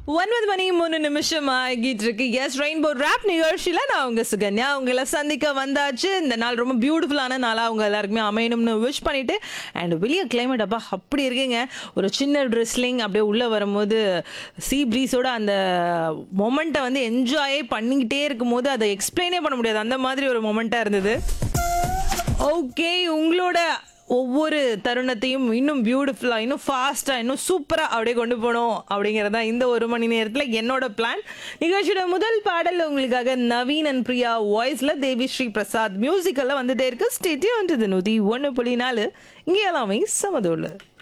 ஒன்பது மணி மூணு நிமிஷம் ஆகிட்டு இருக்கு எஸ் ரெயின்போ ரேப் நிகழ்ச்சியில நான் உங்க சுகன்யா உங்களை சந்திக்க வந்தாச்சு இந்த நாள் ரொம்ப பியூட்டிஃபுல்லான நாளா அவங்க எல்லாருக்குமே அமையணும்னு விஷ் பண்ணிட்டு அண்ட் வெளியே கிளைமேட் அப்பா அப்படி இருக்குங்க ஒரு சின்ன ட்ரெஸ்லிங் அப்படியே உள்ள வரும்போது சீ ப்ரீஸோட அந்த மொமெண்ட்டை வந்து என்ஜாயே பண்ணிக்கிட்டே இருக்கும்போது அதை எக்ஸ்பிளைனே பண்ண முடியாது அந்த மாதிரி ஒரு மொமெண்ட்டாக இருந்தது ஓகே உங்களோட ஒவ்வொரு தருணத்தையும் இன்னும் பியூட்டிஃபுல்லாக இன்னும் ஃபாஸ்ட்டாக இன்னும் சூப்பராக அப்படியே கொண்டு போகணும் அப்படிங்கிறது தான் இந்த ஒரு மணி நேரத்தில் என்னோட பிளான் நிகழ்ச்சியோட முதல் பாடல் உங்களுக்காக நவீன் அண்ட் பிரியா வாய்ஸில் தேவி ஸ்ரீ பிரசாத் மியூசிக்கெல்லாம் வந்துட்டே இருக்கு ஸ்டேட்டியும் வந்து நூற்றி ஒன்று புள்ளி நாலு இங்கே எல்லாமே சமதோல